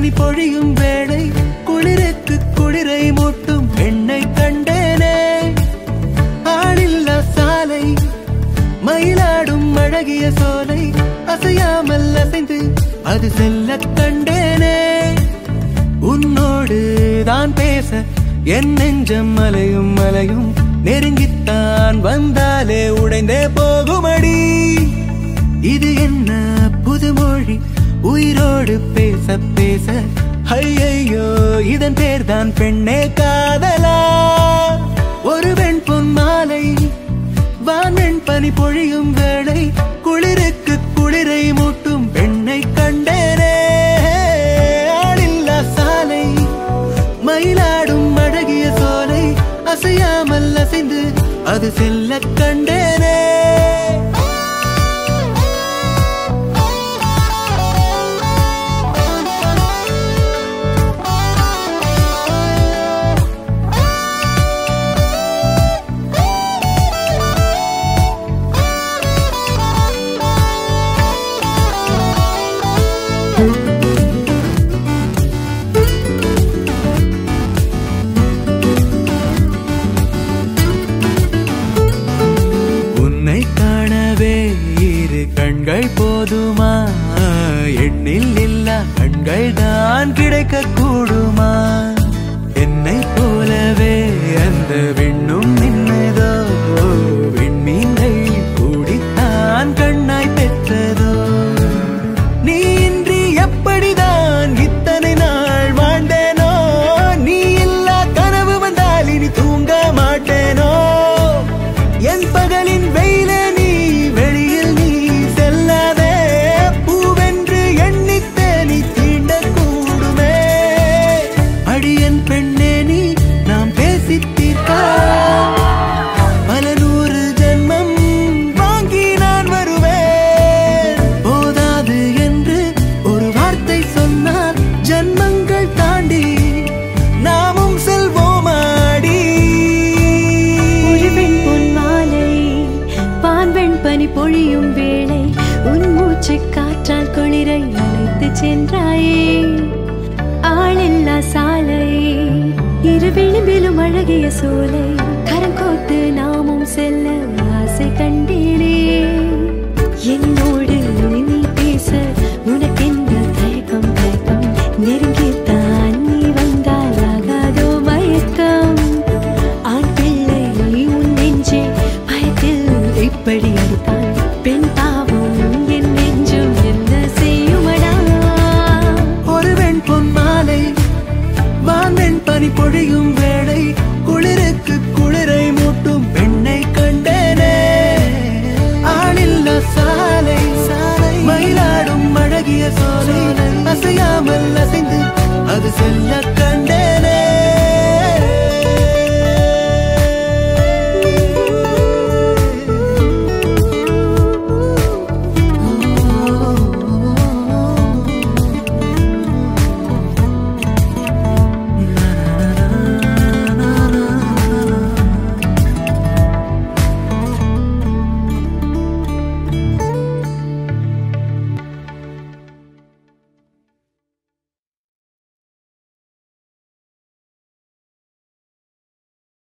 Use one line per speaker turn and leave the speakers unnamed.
பனி பொழியும் வேளை குளிருக்கு குளிரை மூட்டும் பெண்ணை கண்டேனே ஆளில்லா சாலை மயிலாடும் அழகிய சோலை அசையாமல் அசைந்து அது செல்ல கண்டேனே உன்னோடு தான் பேச என் நெஞ்சம் மலையும் மலையும் நெருங்கித்தான் வந்தாலே உடைந்தே போகுமடி இது என்ன புதுமொழி உயிரோடு பேச பேச ஐயையோ இதன் பேர்தான் பெண்ணே காதலா ஒரு பெண் பொன் மாலை வானெண் பனி பொழியும் வேளை குளிருக்கு குளிரை மூட்டும் பெண்ணை கண்டேனே ஆளில்லா சாலை மயிலாடும் அழகிய சோலை அசையாமல் அசைந்து அது செல்ல கண்டேனே உன்னை காணவே இரு கண்கள் போதுமா எண்ணில் இல்லா கண்கள் தான் கிடைக்க கூடுமா என்னை போலவே அந்த விண்ணும் நின்னதோ விண்மீன்கள் கூடித்தான் கண்ணாய் பெற்றதோ நீ இன்றி எப்படிதான் இத்தனை நாள் வாழ்ந்தேனோ நீ இல்லா கனவு வந்தால் இனி தூங்க மாட்டேனோ என் பகலின் வெயில நீ வெளியில் நீ செல்லாதே பூவென்று எண்ணித்தே நீ தீண்ட கூடுமே அடியன் பெண்ணே நீ நாம் பேசி தீர்க்க பல நூறு ஜென்மம் வாங்கி நான் வருவேன் போதாது என்று ஒரு வார்த்தை சொன்னால் ஜன்மங்கள் தாண்டி நாமும் செல்வோமாடி
ஒரு பெண் பொன் மாலை பான்வெண் பனி பொழியும் வேளை உன் மூச்சு காற்றால் குளிரை அழைத்து சென்றாயே ஆளில்லா சாலை இரு விளிம்பிலும் அழகிய சோலை கரம் கோத்து நாமும் செல்ல